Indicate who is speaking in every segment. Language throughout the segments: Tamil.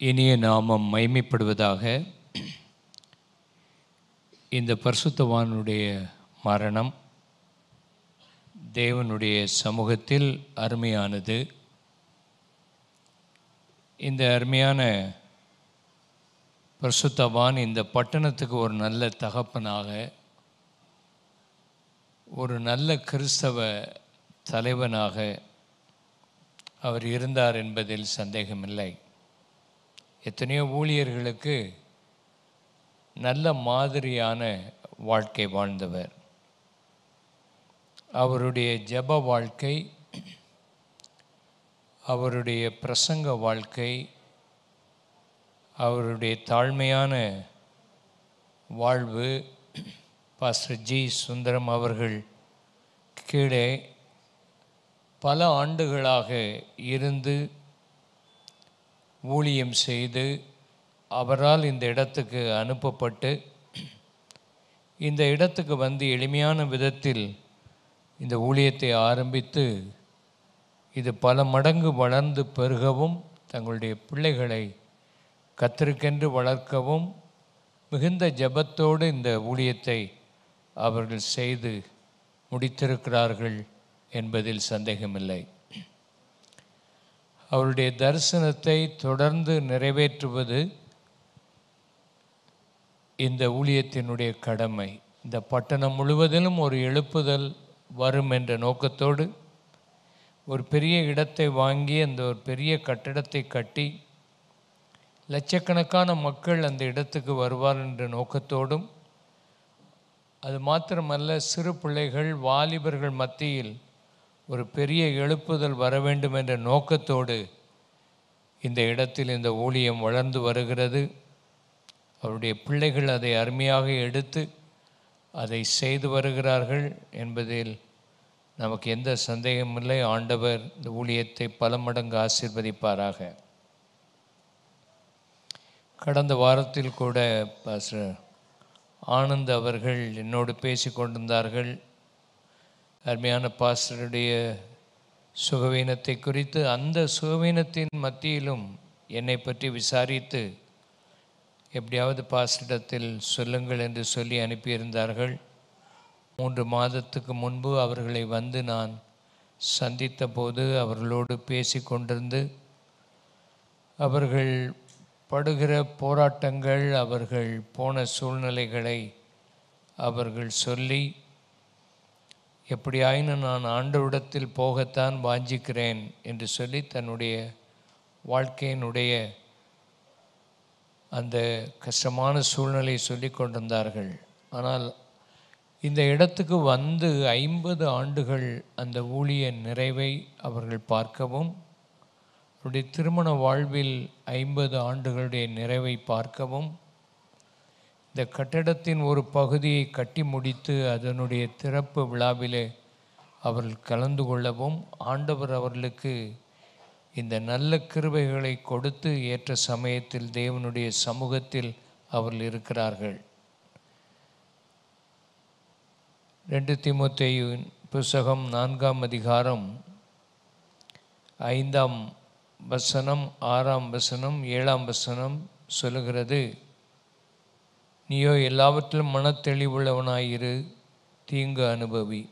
Speaker 1: இனிய நாமம் மைமைப்படுவதாக இந்த பரிசுத்தவானுடைய மரணம் தேவனுடைய சமூகத்தில் அருமையானது இந்த அருமையான பரிசுத்தவான் இந்த பட்டணத்துக்கு ஒரு நல்ல தகப்பனாக ஒரு நல்ல கிறிஸ்தவ தலைவனாக அவர் இருந்தார் என்பதில் சந்தேகமில்லை எத்தனையோ ஊழியர்களுக்கு நல்ல மாதிரியான வாழ்க்கை வாழ்ந்தவர் அவருடைய ஜெப வாழ்க்கை அவருடைய பிரசங்க வாழ்க்கை அவருடைய தாழ்மையான வாழ்வு பாஸ்டர் ஜி சுந்தரம் அவர்கள் கீழே பல ஆண்டுகளாக இருந்து ஊழியம் செய்து அவரால் இந்த இடத்துக்கு அனுப்பப்பட்டு இந்த இடத்துக்கு வந்து எளிமையான விதத்தில் இந்த ஊழியத்தை ஆரம்பித்து இது பல மடங்கு வளர்ந்து பெருகவும் தங்களுடைய பிள்ளைகளை கத்திருக்கென்று வளர்க்கவும் மிகுந்த ஜெபத்தோடு இந்த ஊழியத்தை அவர்கள் செய்து முடித்திருக்கிறார்கள் என்பதில் சந்தேகமில்லை அவருடைய தரிசனத்தை தொடர்ந்து நிறைவேற்றுவது இந்த ஊழியத்தினுடைய கடமை இந்த பட்டணம் முழுவதிலும் ஒரு எழுப்புதல் வரும் என்ற நோக்கத்தோடு ஒரு பெரிய இடத்தை வாங்கி அந்த ஒரு பெரிய கட்டடத்தை கட்டி லட்சக்கணக்கான மக்கள் அந்த இடத்துக்கு வருவார் என்ற நோக்கத்தோடும் அது மாத்திரமல்ல சிறு பிள்ளைகள் வாலிபர்கள் மத்தியில் ஒரு பெரிய எழுப்புதல் வர வேண்டும் என்ற நோக்கத்தோடு இந்த இடத்தில் இந்த ஊழியம் வளர்ந்து வருகிறது அவருடைய பிள்ளைகள் அதை அருமையாக எடுத்து அதை செய்து வருகிறார்கள் என்பதில் நமக்கு எந்த சந்தேகமில்லை ஆண்டவர் இந்த ஊழியத்தை பல மடங்கு ஆசீர்வதிப்பாராக கடந்த வாரத்தில் கூட பாஸ்டர் ஆனந்த் அவர்கள் என்னோடு பேசி கொண்டிருந்தார்கள் அருமையான பாஸ்டருடைய சுகவீனத்தை குறித்து அந்த சுகவீனத்தின் மத்தியிலும் என்னை பற்றி விசாரித்து எப்படியாவது பாஸ்டரிடத்தில் சொல்லுங்கள் என்று சொல்லி அனுப்பியிருந்தார்கள் மூன்று மாதத்துக்கு முன்பு அவர்களை வந்து நான் சந்தித்த போது அவர்களோடு பேசி கொண்டிருந்து அவர்கள் படுகிற போராட்டங்கள் அவர்கள் போன சூழ்நிலைகளை அவர்கள் சொல்லி எப்படியாயினும் நான் ஆண்டவரிடத்தில் போகத்தான் வாஞ்சிக்கிறேன் என்று சொல்லி தன்னுடைய வாழ்க்கையினுடைய அந்த கஷ்டமான சூழ்நிலையை சொல்லி கொண்டிருந்தார்கள் ஆனால் இந்த இடத்துக்கு வந்து ஐம்பது ஆண்டுகள் அந்த ஊழிய நிறைவை அவர்கள் பார்க்கவும் அவருடைய திருமண வாழ்வில் ஐம்பது ஆண்டுகளுடைய நிறைவை பார்க்கவும் இந்த கட்டடத்தின் ஒரு பகுதியை கட்டி முடித்து அதனுடைய திறப்பு விழாவிலே அவர்கள் கலந்து கொள்ளவும் ஆண்டவர் அவர்களுக்கு இந்த நல்ல கிருபைகளை கொடுத்து ஏற்ற சமயத்தில் தேவனுடைய சமூகத்தில் அவர்கள் இருக்கிறார்கள் ரெண்டு திமுத்தையின் புஸ்தகம் நான்காம் அதிகாரம் ஐந்தாம் வசனம் ஆறாம் வசனம் ஏழாம் வசனம் சொல்லுகிறது நீயோ எல்லாவற்றிலும் மனத்தெளிவுள்ளவனாயிரு தீங்கு அனுபவி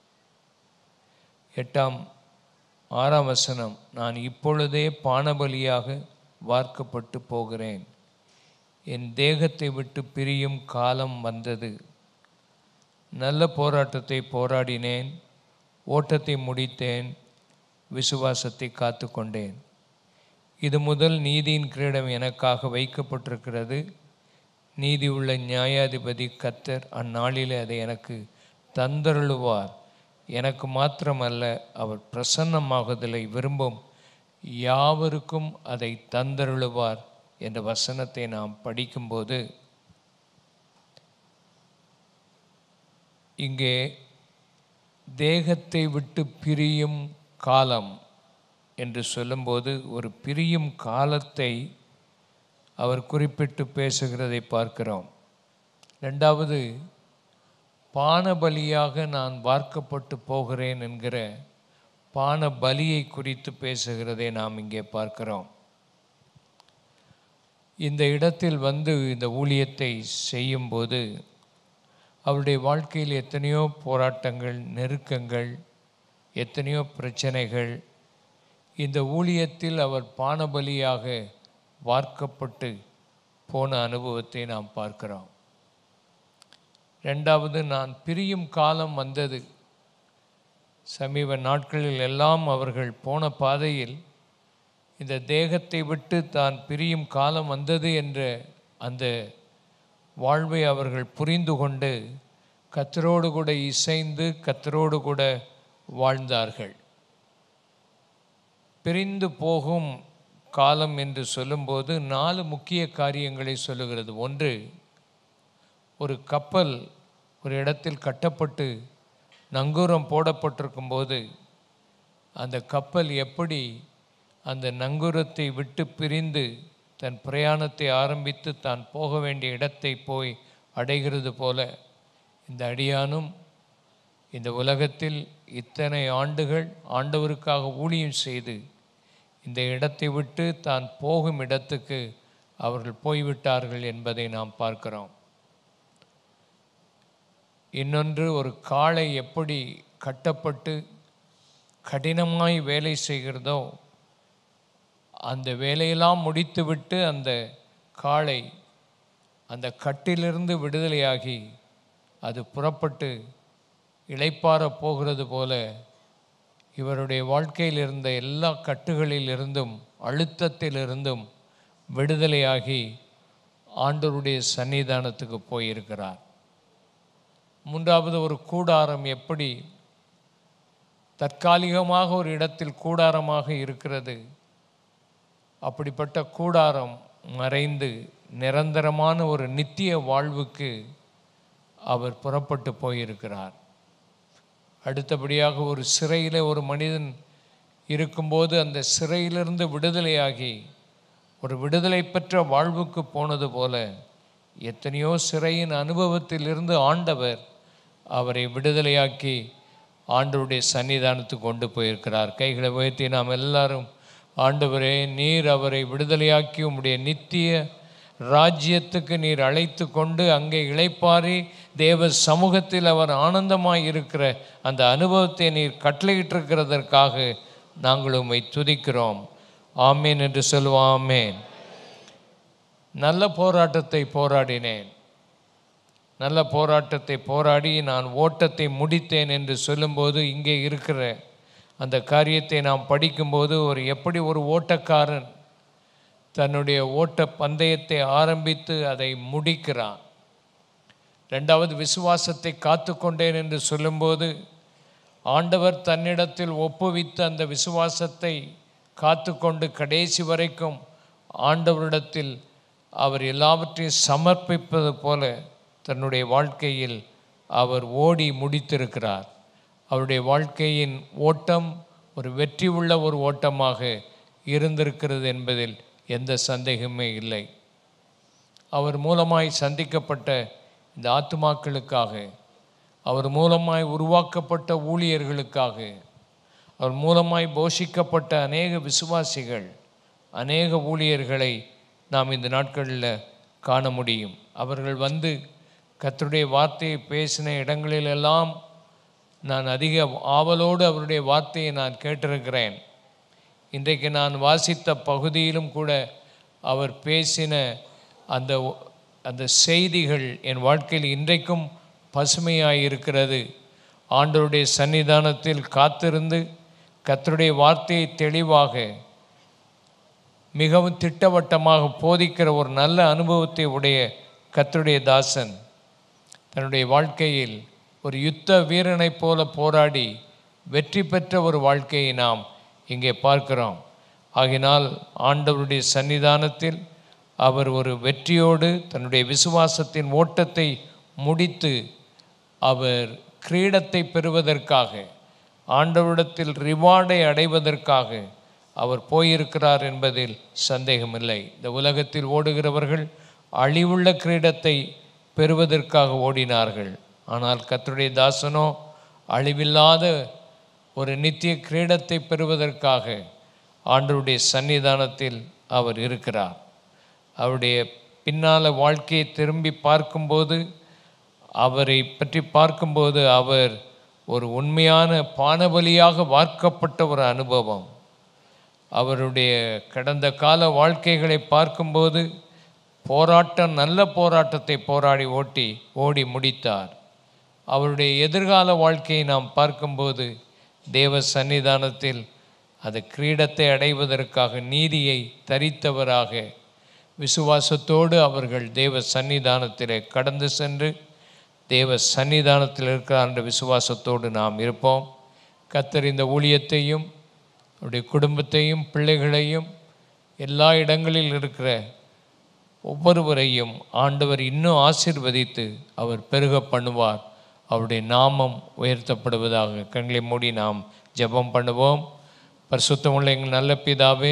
Speaker 1: எட்டாம் ஆறாம் வசனம் நான் இப்பொழுதே பானபலியாக வார்க்கப்பட்டு போகிறேன் என் தேகத்தை விட்டு பிரியும் காலம் வந்தது நல்ல போராட்டத்தை போராடினேன் ஓட்டத்தை முடித்தேன் விசுவாசத்தை காத்து கொண்டேன் இது முதல் நீதியின் கிரீடம் எனக்காக வைக்கப்பட்டிருக்கிறது நீதி உள்ள நியாயாதிபதி கத்தர் அந்நாளிலே அதை எனக்கு தந்தருளுவார் எனக்கு மாத்திரமல்ல அவர் பிரசன்னமாகுதலை விரும்பும் யாவருக்கும் அதை தந்தருளுவார் என்ற வசனத்தை நாம் படிக்கும்போது இங்கே தேகத்தை விட்டு பிரியும் காலம் என்று சொல்லும்போது ஒரு பிரியும் காலத்தை அவர் குறிப்பிட்டு பேசுகிறதை பார்க்கிறோம் ரெண்டாவது பானபலியாக நான் வார்க்கப்பட்டு போகிறேன் என்கிற பான பலியை குறித்து பேசுகிறதை நாம் இங்கே பார்க்கிறோம் இந்த இடத்தில் வந்து இந்த ஊழியத்தை செய்யும்போது அவருடைய வாழ்க்கையில் எத்தனையோ போராட்டங்கள் நெருக்கங்கள் எத்தனையோ பிரச்சனைகள் இந்த ஊழியத்தில் அவர் பானபலியாக வார்க்கப்பட்டு போன அனுபவத்தை நாம் பார்க்கிறோம் ரெண்டாவது நான் பிரியும் காலம் வந்தது சமீப நாட்களில் எல்லாம் அவர்கள் போன பாதையில் இந்த தேகத்தை விட்டு தான் பிரியும் காலம் வந்தது என்ற அந்த வாழ்வை அவர்கள் புரிந்து கொண்டு கத்தரோடு கூட இசைந்து கத்தரோடு கூட வாழ்ந்தார்கள் பிரிந்து போகும் காலம் என்று சொல்லும்போது நாலு முக்கிய காரியங்களை சொல்லுகிறது ஒன்று ஒரு கப்பல் ஒரு இடத்தில் கட்டப்பட்டு நங்கூரம் போடப்பட்டிருக்கும் போது அந்த கப்பல் எப்படி அந்த நங்கூரத்தை விட்டு பிரிந்து தன் பிரயாணத்தை ஆரம்பித்து தான் போக வேண்டிய இடத்தை போய் அடைகிறது போல இந்த அடியானும் இந்த உலகத்தில் இத்தனை ஆண்டுகள் ஆண்டவருக்காக ஊழியம் செய்து இந்த இடத்தை விட்டு தான் போகும் இடத்துக்கு அவர்கள் போய்விட்டார்கள் என்பதை நாம் பார்க்கிறோம் இன்னொன்று ஒரு காளை எப்படி கட்டப்பட்டு கடினமாய் வேலை செய்கிறதோ அந்த வேலையெல்லாம் முடித்துவிட்டு அந்த காளை அந்த கட்டிலிருந்து விடுதலையாகி அது புறப்பட்டு இளைப்பாற போகிறது போல இவருடைய வாழ்க்கையில் இருந்த எல்லா கட்டுகளிலிருந்தும் அழுத்தத்திலிருந்தும் விடுதலையாகி ஆண்டவருடைய சன்னிதானத்துக்கு போயிருக்கிறார் மூன்றாவது ஒரு கூடாரம் எப்படி தற்காலிகமாக ஒரு இடத்தில் கூடாரமாக இருக்கிறது அப்படிப்பட்ட கூடாரம் மறைந்து நிரந்தரமான ஒரு நித்திய வாழ்வுக்கு அவர் புறப்பட்டு போயிருக்கிறார் அடுத்தபடியாக ஒரு சிறையில் ஒரு மனிதன் இருக்கும்போது அந்த சிறையிலிருந்து விடுதலையாகி ஒரு விடுதலை பெற்ற வாழ்வுக்கு போனது போல எத்தனையோ சிறையின் அனுபவத்திலிருந்து ஆண்டவர் அவரை விடுதலையாக்கி ஆண்டவருடைய சன்னிதானத்துக்கு கொண்டு போயிருக்கிறார் கைகளை உயர்த்தி நாம் எல்லாரும் ஆண்டவரே நீர் அவரை விடுதலையாக்கி உம்முடைய நித்திய ராஜ்யத்துக்கு நீர் அழைத்து கொண்டு அங்கே இளைப்பாரி தேவ சமூகத்தில் அவர் ஆனந்தமாய் இருக்கிற அந்த அனுபவத்தை நீர் கட்டளையிட்டிருக்கிறதற்காக நாங்கள் உம்மை துதிக்கிறோம் ஆமேன் என்று சொல்லுவோம் ஆமேன் நல்ல போராட்டத்தை போராடினேன் நல்ல போராட்டத்தை போராடி நான் ஓட்டத்தை முடித்தேன் என்று சொல்லும்போது இங்கே இருக்கிற அந்த காரியத்தை நாம் படிக்கும்போது ஒரு எப்படி ஒரு ஓட்டக்காரன் தன்னுடைய ஓட்ட பந்தயத்தை ஆரம்பித்து அதை முடிக்கிறான் ரெண்டாவது விசுவாசத்தை காத்து கொண்டேன் என்று சொல்லும்போது ஆண்டவர் தன்னிடத்தில் ஒப்புவித்த அந்த விசுவாசத்தை காத்து கொண்டு கடைசி வரைக்கும் ஆண்டவரிடத்தில் அவர் எல்லாவற்றையும் சமர்ப்பிப்பது போல தன்னுடைய வாழ்க்கையில் அவர் ஓடி முடித்திருக்கிறார் அவருடைய வாழ்க்கையின் ஓட்டம் ஒரு வெற்றி உள்ள ஒரு ஓட்டமாக இருந்திருக்கிறது என்பதில் எந்த சந்தேகமே இல்லை அவர் மூலமாய் சந்திக்கப்பட்ட இந்த ஆத்துமாக்களுக்காக அவர் மூலமாய் உருவாக்கப்பட்ட ஊழியர்களுக்காக அவர் மூலமாய் போஷிக்கப்பட்ட அநேக விசுவாசிகள் அநேக ஊழியர்களை நாம் இந்த நாட்களில் காண முடியும் அவர்கள் வந்து கர்த்தருடைய வார்த்தையை பேசின இடங்களிலெல்லாம் நான் அதிக ஆவலோடு அவருடைய வார்த்தையை நான் கேட்டிருக்கிறேன் இன்றைக்கு நான் வாசித்த பகுதியிலும் கூட அவர் பேசின அந்த அந்த செய்திகள் என் வாழ்க்கையில் இன்றைக்கும் பசுமையாக இருக்கிறது ஆண்டவருடைய சன்னிதானத்தில் காத்திருந்து கர்த்தருடைய வார்த்தையை தெளிவாக மிகவும் திட்டவட்டமாக போதிக்கிற ஒரு நல்ல அனுபவத்தை உடைய கர்த்தருடைய தாசன் தன்னுடைய வாழ்க்கையில் ஒரு யுத்த வீரனைப் போல போராடி வெற்றி பெற்ற ஒரு வாழ்க்கையை நாம் இங்கே பார்க்கிறோம் ஆகினால் ஆண்டவருடைய சன்னிதானத்தில் அவர் ஒரு வெற்றியோடு தன்னுடைய விசுவாசத்தின் ஓட்டத்தை முடித்து அவர் கிரீடத்தை பெறுவதற்காக ஆண்டவரிடத்தில் ரிவார்டை அடைவதற்காக அவர் போயிருக்கிறார் என்பதில் சந்தேகமில்லை இந்த உலகத்தில் ஓடுகிறவர்கள் அழிவுள்ள கிரீடத்தை பெறுவதற்காக ஓடினார்கள் ஆனால் கர்த்தருடைய தாசனோ அழிவில்லாத ஒரு நித்திய கிரீடத்தை பெறுவதற்காக ஆண்டவருடைய சன்னிதானத்தில் அவர் இருக்கிறார் அவருடைய பின்னால் வாழ்க்கையை திரும்பி பார்க்கும்போது அவரை பற்றி பார்க்கும்போது அவர் ஒரு உண்மையான பானபலியாக வார்க்கப்பட்ட ஒரு அனுபவம் அவருடைய கடந்த கால வாழ்க்கைகளை பார்க்கும்போது போராட்டம் நல்ல போராட்டத்தை போராடி ஓட்டி ஓடி முடித்தார் அவருடைய எதிர்கால வாழ்க்கையை நாம் பார்க்கும்போது தேவ சன்னிதானத்தில் அது கிரீடத்தை அடைவதற்காக நீதியை தரித்தவராக விசுவாசத்தோடு அவர்கள் தேவ சன்னிதானத்திலே கடந்து சென்று தேவ சன்னிதானத்தில் இருக்கிறார் என்ற விசுவாசத்தோடு நாம் இருப்போம் கத்தர் இந்த ஊழியத்தையும் அவருடைய குடும்பத்தையும் பிள்ளைகளையும் எல்லா இடங்களில் இருக்கிற ஒவ்வொருவரையும் ஆண்டவர் இன்னும் ஆசீர்வதித்து அவர் பெருக பண்ணுவார் அவருடைய நாமம் உயர்த்தப்படுவதாக கண்களை மூடி நாம் ஜெபம் பண்ணுவோம் பரிசுத்தமுள்ள எங்கள் நல்ல பிதாவே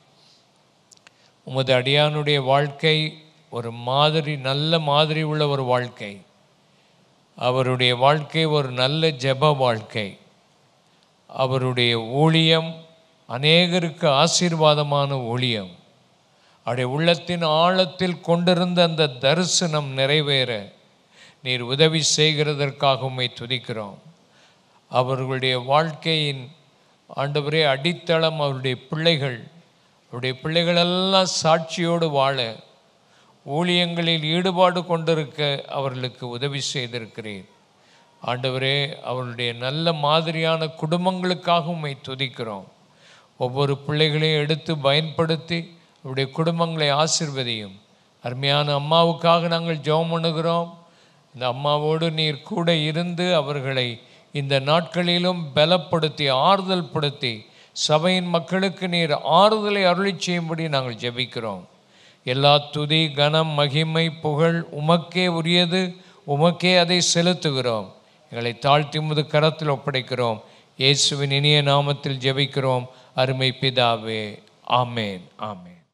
Speaker 1: உமது அடியானுடைய வாழ்க்கை ஒரு மாதிரி நல்ல மாதிரி உள்ள ஒரு வாழ்க்கை அவருடைய வாழ்க்கை ஒரு நல்ல ஜெப வாழ்க்கை அவருடைய ஊழியம் அநேகருக்கு ஆசீர்வாதமான ஊழியம் அவருடைய உள்ளத்தின் ஆழத்தில் கொண்டிருந்த அந்த தரிசனம் நிறைவேற நீர் உதவி செய்கிறதற்காக உம்மை துதிக்கிறோம் அவர்களுடைய வாழ்க்கையின் ஆண்டவரே அடித்தளம் அவருடைய பிள்ளைகள் அவருடைய பிள்ளைகளெல்லாம் சாட்சியோடு வாழ ஊழியங்களில் ஈடுபாடு கொண்டிருக்க அவர்களுக்கு உதவி செய்திருக்கிறேன் ஆண்டவரே அவருடைய நல்ல மாதிரியான குடும்பங்களுக்காக உம்மை துதிக்கிறோம் ஒவ்வொரு பிள்ளைகளையும் எடுத்து பயன்படுத்தி அவருடைய குடும்பங்களை ஆசிர்வதியும் அருமையான அம்மாவுக்காக நாங்கள் ஜெபம் பண்ணுகிறோம் இந்த அம்மாவோடு நீர் கூட இருந்து அவர்களை இந்த நாட்களிலும் பலப்படுத்தி ஆறுதல் படுத்தி சபையின் மக்களுக்கு நீர் ஆறுதலை அருளி செய்யும்படி நாங்கள் ஜெபிக்கிறோம் எல்லா துதி கனம் மகிமை புகழ் உமக்கே உரியது உமக்கே அதை செலுத்துகிறோம் எங்களை தாழ்த்தி முது கரத்தில் ஒப்படைக்கிறோம் இயேசுவின் இனிய நாமத்தில் ஜெபிக்கிறோம் அருமை பிதாவே ஆமேன் ஆமேன்